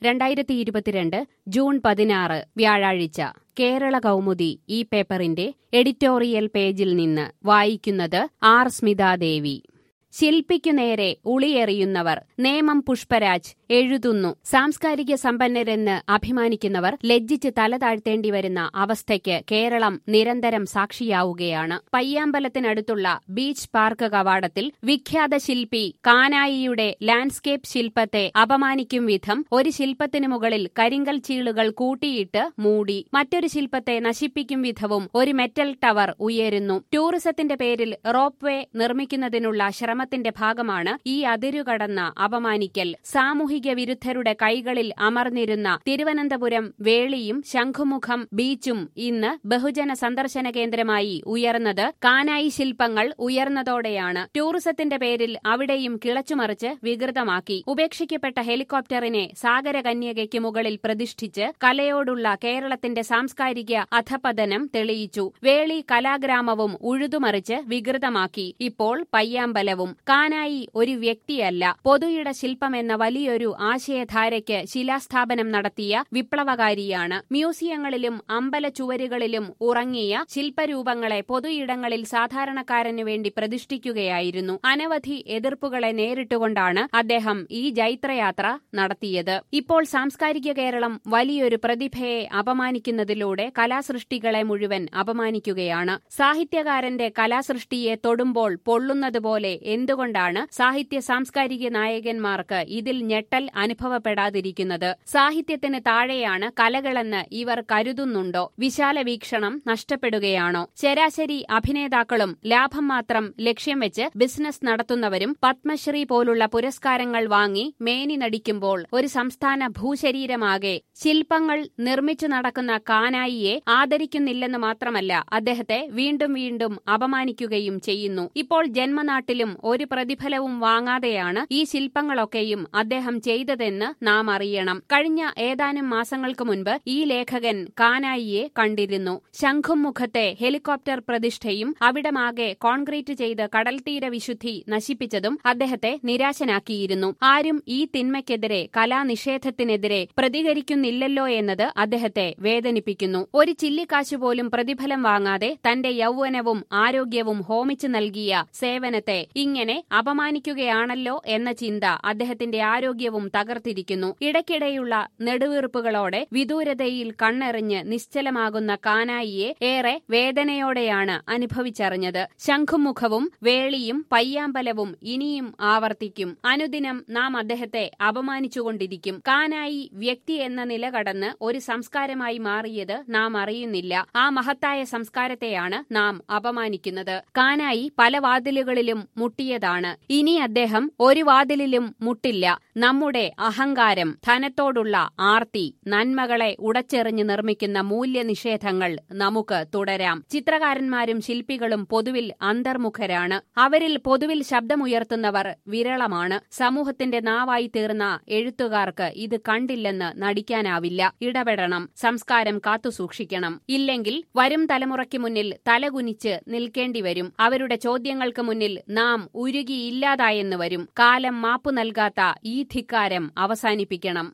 രണ്ടായിരത്തി ഇരുപത്തിരണ്ട് ജൂൺ പതിനാറ് വ്യാഴാഴ്ച കേരള കൗമുദി ഈ പേപ്പറിന്റെ എഡിറ്റോറിയൽ പേജിൽ നിന്ന് വായിക്കുന്നത് ആർ സ്മിതാദേവി ശില്പിക്കു നേരെ ഉളിയെറിയുന്നവർ നേമം പുഷ്പരാജ് എഴുതുന്നു സാംസ്കാരിക സമ്പന്നരെന്ന് അഭിമാനിക്കുന്നവർ ലജ്ജിച്ച് തല താഴ്ത്തേണ്ടി വരുന്ന അവസ്ഥയ്ക്ക് കേരളം നിരന്തരം സാക്ഷിയാവുകയാണ് പയ്യാമ്പലത്തിനടുത്തുള്ള ബീച്ച് പാർക്ക് കവാടത്തിൽ വിഖ്യാത ശില്പി കാനായിയുടെ ലാൻഡ്സ്കേപ്പ് ശില്പത്തെ അപമാനിക്കും വിധം ഒരു ശില്പത്തിനു മുകളിൽ കരിങ്കൽ ചീളുകൾ കൂട്ടിയിട്ട് മൂടി മറ്റൊരു ശില്പത്തെ നശിപ്പിക്കും വിധവും ഒരു മെറ്റൽ ടവർ ഉയരുന്നു ടൂറിസത്തിന്റെ പേരിൽ റോപ്പ് വേ നിർമ്മിക്കുന്നതിനുള്ള ശ്രമത്തിന്റെ ഭാഗമാണ് ഈ അതിരുകടന്ന അപമാനിക്കൽ സാമൂഹിക വിരുദ്ധരുടെ കൈകളിൽ അമർന്നിരുന്ന തിരുവനന്തപുരം വേളിയും ശംഖുമുഖം ബീച്ചും ഇന്ന് ബഹുജന സന്ദർശന കേന്ദ്രമായി ഉയർന്നത് കാനായി ശില്പങ്ങൾ ഉയർന്നതോടെയാണ് ടൂറിസത്തിന്റെ പേരിൽ അവിടെയും കിളച്ചുമറിച്ച് വികൃതമാക്കി ഉപേക്ഷിക്കപ്പെട്ട ഹെലികോപ്റ്ററിനെ സാഗരകന്യകയ്ക്ക് മുകളിൽ പ്രതിഷ്ഠിച്ച് കലയോടുള്ള കേരളത്തിന്റെ സാംസ്കാരിക അധപതനം തെളിയിച്ചു വേളി കലാഗ്രാമവും ഉഴുതുമറിച്ച് വികൃതമാക്കി ഇപ്പോൾ പയ്യാമ്പലവും കാനായി ഒരു വ്യക്തിയല്ല പൊതുയിട ശില്പമെന്ന വലിയൊരു ആശയധാരയ്ക്ക് ശിലാസ്ഥാപനം നടത്തിയ വിപ്ലവകാരിയാണ് മ്യൂസിയങ്ങളിലും അമ്പല ചുവരുകളിലും ഉറങ്ങിയ ശില്പരൂപങ്ങളെ പൊതുയിടങ്ങളിൽ സാധാരണക്കാരനു വേണ്ടി പ്രതിഷ്ഠിക്കുകയായിരുന്നു അനവധി എതിർപ്പുകളെ നേരിട്ടുകൊണ്ടാണ് അദ്ദേഹം ഈ ജൈത്രയാത്ര നടത്തിയത് ഇപ്പോൾ സാംസ്കാരിക കേരളം വലിയൊരു പ്രതിഭയെ അപമാനിക്കുന്നതിലൂടെ കലാസൃഷ്ടികളെ മുഴുവൻ അപമാനിക്കുകയാണ് സാഹിത്യകാരന്റെ കലാസൃഷ്ടിയെ തൊടുമ്പോൾ പൊള്ളുന്നതുപോലെ എന്തുകൊണ്ടാണ് സാഹിത്യ സാംസ്കാരിക നായകന്മാർക്ക് ഇതിൽ ഞെട്ടൽ അനുഭവപ്പെടാതിരിക്കുന്നത് സാഹിത്യത്തിന് താഴെയാണ് കലകളെന്ന് ഇവർ കരുതുന്നുണ്ടോ വിശാല വീക്ഷണം നഷ്ടപ്പെടുകയാണോ ശരാശരി അഭിനേതാക്കളും ലാഭം മാത്രം ലക്ഷ്യം വെച്ച് ബിസിനസ് നടത്തുന്നവരും പത്മശ്രീ പോലുള്ള പുരസ്കാരങ്ങൾ വാങ്ങി മേനി നടിക്കുമ്പോൾ ഒരു സംസ്ഥാന ഭൂശരീരമാകെ ശില്പങ്ങൾ നിർമ്മിച്ചു നടക്കുന്ന കാനായിയെ ആദരിക്കുന്നില്ലെന്ന് മാത്രമല്ല അദ്ദേഹത്തെ വീണ്ടും വീണ്ടും അപമാനിക്കുകയും ചെയ്യുന്നു ഇപ്പോൾ ജന്മനാട്ടിലും ഒരു പ്രതിഫലവും വാങ്ങാതെയാണ് ഈ ശില്പങ്ങളൊക്കെയും അദ്ദേഹം ചെയ്തതെന്ന് നാം അറിയണം കഴിഞ്ഞ ഏതാനും മാസങ്ങൾക്ക് മുൻപ് ഈ ലേഖകൻ കാനായിയെ കണ്ടിരുന്നു ശംഖും മുഖത്തെ ഹെലികോപ്റ്റർ പ്രതിഷ്ഠയും അവിടമാകെ കോൺക്രീറ്റ് ചെയ്ത് കടൽത്തീര വിശുദ്ധി നശിപ്പിച്ചതും അദ്ദേഹത്തെ നിരാശനാക്കിയിരുന്നു ആരും ഈ തിന്മയ്ക്കെതിരെ കലാനിഷേധത്തിനെതിരെ പ്രതികരിക്കുന്നില്ലല്ലോ എന്നത് അദ്ദേഹത്തെ വേദനിപ്പിക്കുന്നു ഒരു ചില്ലിക്കാശു പോലും പ്രതിഫലം വാങ്ങാതെ തന്റെ യൗവനവും ആരോഗ്യവും ഹോമിച്ചു നൽകിയ സേവനത്തെ ഇങ്ങനെ അപമാനിക്കുകയാണല്ലോ എന്ന ചിന്ത അദ്ദേഹത്തിന്റെ ആരോഗ്യവും തകർത്തിരിക്കുന്നു ഇടയ്ക്കിടെയുള്ള നെടുവീർപ്പുകളോടെ വിദൂരതയിൽ കണ്ണെറിഞ്ഞ് നിശ്ചലമാകുന്ന കാനായിയെ ഏറെ വേദനയോടെയാണ് അനുഭവിച്ചറിഞ്ഞത് ശംഖുമുഖവും വേളിയും പയ്യാമ്പലവും ഇനിയും ആവർത്തിക്കും അനുദിനം നാം അദ്ദേഹത്തെ അപമാനിച്ചുകൊണ്ടിരിക്കും കാനായി വ്യക്തി എന്ന നില കടന്ന് ഒരു സംസ്കാരമായി മാറിയത് നാം അറിയുന്നില്ല ആ മഹത്തായ സംസ്കാരത്തെയാണ് നാം അപമാനിക്കുന്നത് കാനായി പല വാതിലുകളിലും മുട്ടിയതാണ് ഇനി അദ്ദേഹം ഒരു വാതിലിലും മുട്ടില്ല നമ്മുടെ അഹങ്കാരം ധനത്തോടുള്ള ആർത്തി നന്മകളെ ഉടച്ചെറിഞ്ഞ് നിർമ്മിക്കുന്ന മൂല്യനിഷേധങ്ങൾ നമുക്ക് തുടരാം ചിത്രകാരന്മാരും ശില്പികളും പൊതുവിൽ അന്തർമുഖരാണ് അവരിൽ പൊതുവിൽ ശബ്ദമുയർത്തുന്നവർ വിരളമാണ് സമൂഹത്തിന്റെ നാവായി തീർന്ന എഴുത്തുകാർക്ക് ഇത് കണ്ടില്ലെന്ന് നടിക്കാനാവില്ല ഇടപെടണം സംസ്കാരം കാത്തുസൂക്ഷിക്കണം ഇല്ലെങ്കിൽ വരും തലമുറയ്ക്ക് മുന്നിൽ തലകുനിച്ച് നിൽക്കേണ്ടി വരും അവരുടെ ചോദ്യങ്ങൾക്ക് മുന്നിൽ നാം ഉരുകിയില്ലാതായെന്ന് വരും കാലം മാപ്പു നൽകാത്ത ഈ ധിക്കാരം അവസാനിപ്പിക്കണം